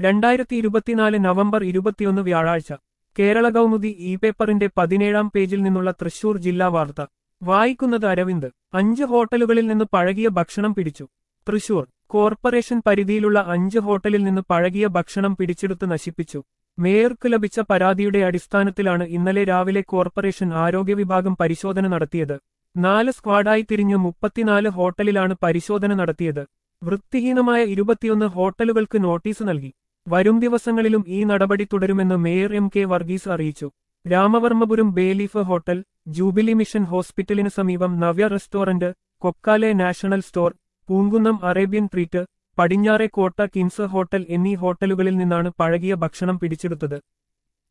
രണ്ടായിരത്തി ഇരുപത്തിനാല് നവംബർ ഇരുപത്തിയൊന്ന് വ്യാഴാഴ്ച കേരള കൗമുദി ഇ പേപ്പറിന്റെ പതിനേഴാം പേജിൽ നിന്നുള്ള തൃശൂർ ജില്ലാ വാർത്ത വായിക്കുന്നത് അരവിന്ദ് അഞ്ച് ഹോട്ടലുകളിൽ നിന്ന് പഴകിയ ഭക്ഷണം പിടിച്ചു തൃശൂർ കോർപ്പറേഷൻ പരിധിയിലുള്ള അഞ്ച് ഹോട്ടലിൽ നിന്ന് പഴകിയ ഭക്ഷണം പിടിച്ചെടുത്ത് നശിപ്പിച്ചു മേയർക്ക് ലഭിച്ച പരാതിയുടെ അടിസ്ഥാനത്തിലാണ് ഇന്നലെ രാവിലെ കോർപ്പറേഷൻ ആരോഗ്യ വിഭാഗം പരിശോധന നടത്തിയത് നാല് സ്ക്വാഡായി തിരിഞ്ഞ് മുപ്പത്തിനാല് ഹോട്ടലിലാണ് പരിശോധന നടത്തിയത് വൃത്തിഹീനമായ ഇരുപത്തിയൊന്ന് ഹോട്ടലുകൾക്ക് നോട്ടീസ് നൽകി വരും ദിവസങ്ങളിലും ഈ നടപടി തുടരുമെന്ന് മേയർ എം കെ വർഗീസ് അറിയിച്ചു Ramavarmapuram Bayleaf hotel Jubilee mission ഹോസ്പിറ്റലിന് സമീപം Navya restaurant Kokkale national store Poonkunnam Arabian treat പടിഞ്ഞാറെ കോട്ട കിൻസ് ഹോട്ടൽ എന്നീ ഹോട്ടലുകളിൽ നിന്നാണ് പഴകിയ ഭക്ഷണം പിടിച്ചെടുത്തത്